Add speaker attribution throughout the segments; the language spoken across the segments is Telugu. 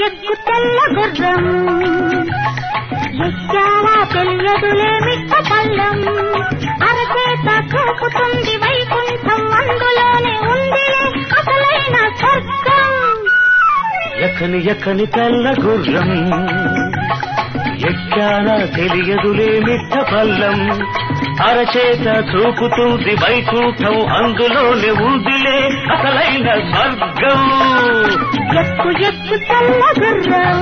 Speaker 1: ఎక్కు తెల్ల గుర్రం ఎక్కావా తెలియదులే మిట్ట పల్లం అరచేత చూపుతుంది వైకుంఠం అందులోనే ఉంది అసలైన స్వర్గం
Speaker 2: ఎక్కని ఎక్కని తెల్ల గుర్రం ఎక్కానా తెలియదులే మిట్ట పల్లం అరచేత చూపుతుంది వైకుంఠం అందులోనే ఉందిలే అసలైన స్వర్గం
Speaker 1: ఎక్కు ఎక్కు తెల్ల గుర్రం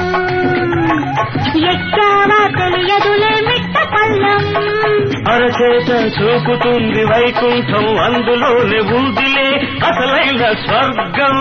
Speaker 1: ఎక్కావా తెలియదులే మిట్ట పల్లం
Speaker 2: అరచేత చూపుతుంది వైకుంఠం అందులోనే ఉందిలే అసలైన స్వర్గం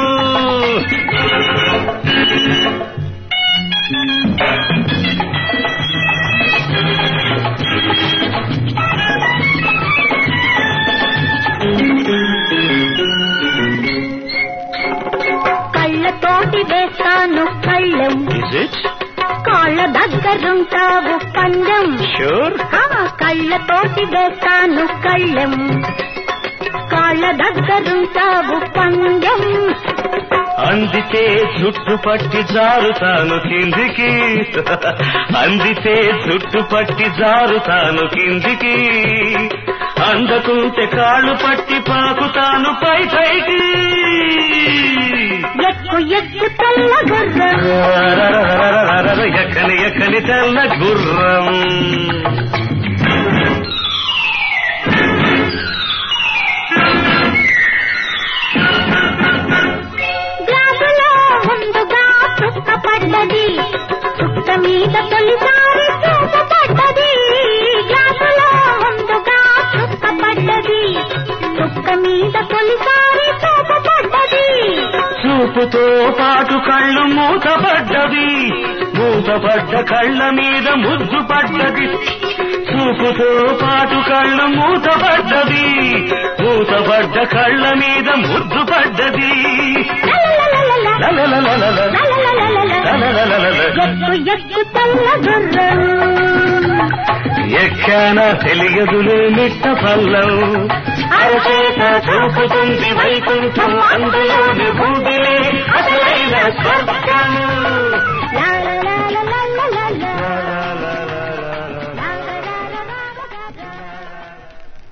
Speaker 1: కళ్ళతోటి వేస్తాను కళ్ళం
Speaker 2: ఇస్ ఇట్
Speaker 1: కాళ్ళ దగ్గరుంటావు పందెం
Speaker 2: షూర్
Speaker 1: ఆ, కళ్ళతోటి వేస్తాను కళ్ళెం కాళ్ళ దగ్గరుంటావు పందెం
Speaker 2: అందితే జుట్టు పట్టి జారుతాను కిందికి అందితే జుట్టు పట్టి జారుతాను కిందికి అందకుంటే కాళ్ళు పట్టి పాకుతాను పై పైకి
Speaker 1: ఎక్కు ఎక్కు తెల్ల గుర్రం
Speaker 2: ఎక్కని ఎక్కని తెల్ల గుర్రం
Speaker 1: గ్లాసులో ముందుగా చుక్క పడ్డది చుక్క మీద తొలిసారి చూప పడ్డది గ్లాసులో ముందుగా చుక్క పడ్డది చుక్క మీద తొలిసారి చూప పడ్డది
Speaker 2: చూపుతో పాటు కళ్ళు మూతపడ్డది మూతపడ్డ కళ్ళ మీద ముద్దు పడ్డది చూపుతో పాటు కళ్ళు మూతపడ్డది మూతపడ్డ కళ్ళ మీద ముద్దు పడ్డది లలలలలల. లలలలలల.
Speaker 1: ఎక్కు ఎక్కు తెల్ల గుర్రం
Speaker 2: ఎక్కానా తెలియదులే మిట్ట పల్లం అరచేత చూపుతుంది వైకుంఠం అందులోని బూదిలే అసలు